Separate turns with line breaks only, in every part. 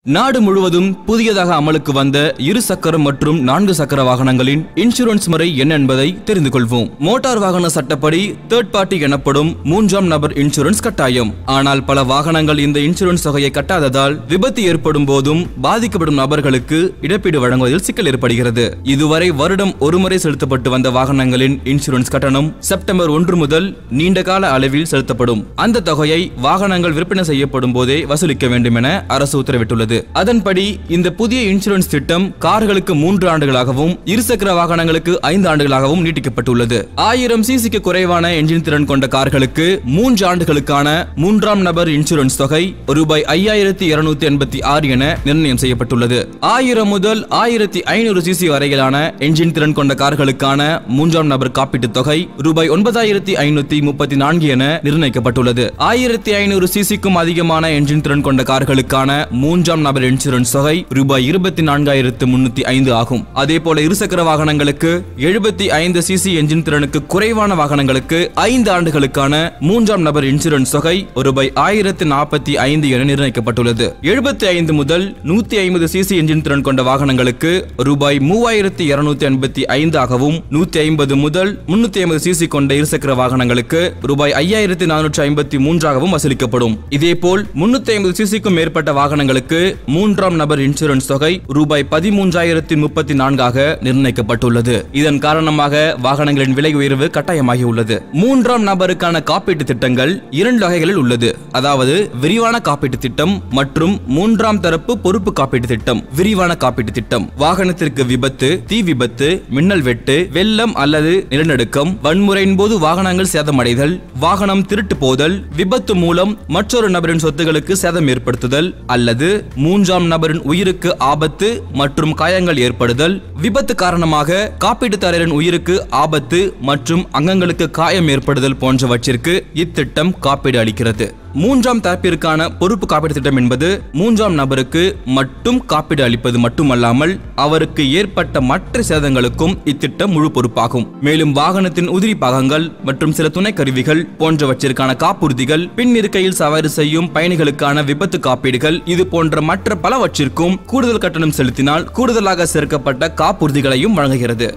நாடு முழுவதும் புதியதாக அமலுக்கு வந்த இரு சக்கர மற்றும் நான்கு சக்கர வாகனங்களின் இன்சூரன்ஸ் முறை என்ன என்பதை தெரிந்து கொள்வோம் மோட்டார் வாகன சட்டப்படி தேர்ட் பார்ட்டி எனப்படும் மூன்றாம் நபர் இன்சூரன்ஸ் கட்டாயம் ஆனால் பல வாகனங்கள் இந்த இன்சூரன்ஸ் தொகையை கட்டாததால் விபத்து ஏற்படும் போதும் பாதிக்கப்படும் நபர்களுக்கு இழப்பீடு வழங்குவதில் சிக்கல் ஏற்படுகிறது இதுவரை வருடம் ஒருமுறை செலுத்தப்பட்டு வந்த வாகனங்களின் இன்சூரன்ஸ் கட்டணம் செப்டம்பர் ஒன்று முதல் நீண்ட கால அளவில் செலுத்தப்படும் அந்த தொகையை வாகனங்கள் விற்பனை செய்யப்படும் போதே வசூலிக்க வேண்டும் என அரசு உத்தரவிட்டுள்ளது அதன்படி இந்த புதிய இன்சூரன்ஸ் திட்டம் கார்களுக்கு மூன்று ஆண்டுகளாகவும் இருசக்கர வாகனங்களுக்கு ஐந்து ஆண்டுகளாகவும் நீட்டிக்கப்பட்டுள்ளது ஆயிரம் சிசிக்கு குறைவான என்ஜின் திறன் கொண்ட கார்களுக்கு மூன்று ஆண்டுகளுக்கான மூன்றாம் நபர் இன்சூரன்ஸ் தொகை ரூபாய் ஐயாயிரத்தி இருநூத்தி எண்பத்தி ஆறு என நிர்ணயம் செய்யப்பட்டுள்ளது ஆயிரம் முதல் ஆயிரத்தி ஐநூறு சிசி வரையிலான என்ஜின் திறன் கொண்ட கார்களுக்கான மூன்றாம் நபர் காப்பீட்டுத் தொகை ரூபாய் ஒன்பதாயிரத்தி ஐநூத்தி முப்பத்தி நான்கு என நிர்ணயிக்கப்பட்டுள்ளது ஆயிரத்தி ஐநூறு சிசிக்கும் அதிகமான என்ஜின் திறன் கொண்ட கார்களுக்கான மூன்றாம் நபர் இன்சூரன்ஸ் தொகை ரூபாய் இருபத்தி நான்காயிரத்து முன்னூத்தி ஐந்து ஆகும் அதே போல இருசக்கர வாகனங்களுக்கு எழுபத்தி ஐந்து சிசி என்ஜின் திறனுக்கு குறைவான வாகனங்களுக்கு ஐந்து ஆண்டுகளுக்கான மூன்றாம் நபர் இன்சூரன்ஸ் தொகை ரூபாய் ஆயிரத்து நாற்பத்தி ஐந்து என நிர்ணயிக்கப்பட்டுள்ளது எழுபத்தி ஐந்து முதல் நூத்தி ஐம்பது சிசி என்ஜின் திறன் கொண்ட வாகனங்களுக்கு ரூபாய் மூவாயிரத்தி இருநூத்தி எண்பத்தி ஐந்தாகவும் நூத்தி ஐம்பது முதல் முன்னூத்தி ஐம்பது சிசி கொண்ட இருசக்கர வாகனங்களுக்கு ரூபாய் ஐயாயிரத்தி நானூற்றி ஐம்பத்தி மூன்றாகவும் வசூலிக்கப்படும் இதேபோல் முன்னூத்தி ஐம்பது சிசிக்கும் மேற்பட்ட வாகனங்களுக்கு மூன்றாம் நபர் இன்சூரன்ஸ் தொகை ரூபாய் பதிமூன்றாயிரத்தி முப்பத்தி நான்காக நிர்ணயிக்கப்பட்டுள்ளது இதன் காரணமாக வாகனங்களின் விலை உயர்வு கட்டாயமாகி உள்ளது மூன்றாம் நபருக்கான காப்பீட்டு திட்டங்கள் இரண்டு வகைகளில் உள்ளது அதாவது விரிவான காப்பீட்டு திட்டம் மற்றும் மூன்றாம் தரப்பு பொறுப்பு காப்பீட்டு திட்டம் விரிவான காப்பீட்டு திட்டம் வாகனத்திற்கு விபத்து தீ விபத்து மின்னல் வெட்டு வெள்ளம் அல்லது நிலநடுக்கம் வன்முறையின் போது வாகனங்கள் சேதமடைதல் வாகனம் திருட்டு போதல் விபத்து மூலம் மற்றொரு நபரின் சொத்துகளுக்கு சேதம் ஏற்படுத்துதல் அல்லது மூன்றாம் நபரின் உயிருக்கு ஆபத்து மற்றும் காயங்கள் ஏற்படுதல் விபத்து காரணமாக காப்பீட்டுதாரரின் உயிருக்கு ஆபத்து மற்றும் அங்கங்களுக்கு காயம் ஏற்படுதல் போன்றவற்றிற்கு இத்திட்டம் காப்பீடு அளிக்கிறது மூன்றாம் தரப்பிற்கான பொறுப்பு காப்பீடு திட்டம் என்பது மூன்றாம் நபருக்கு மட்டும் காப்பீடு அளிப்பது மட்டுமல்லாமல் அவருக்கு ஏற்பட்ட மற்ற சேதங்களுக்கும் இத்திட்டம் முழு பொறுப்பாகும் மேலும் வாகனத்தின் உதிரி பாகங்கள் மற்றும் சில துணை கருவிகள் போன்றவற்றிற்கான காப்புறுதிகள் பின் இருக்கையில் சவாரி செய்யும் பயணிகளுக்கான விபத்து காப்பீடுகள் இது போன்ற மற்ற பலவற்றிற்கும் கூடுதல் கட்டணம் செலுத்தினால் கூடுதலாக சேர்க்கப்பட்ட காப்புறுதிகளையும் வழங்குகிறது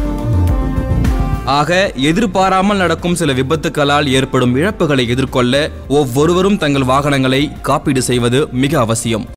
ஆக எதிர்பாராமல் நடக்கும் சில விபத்துக்களால் ஏற்படும் இழப்புகளை எதிர்கொள்ள ஒவ்வொருவரும் தங்கள் வாகனங்களை காப்பீடு செய்வது மிக அவசியம்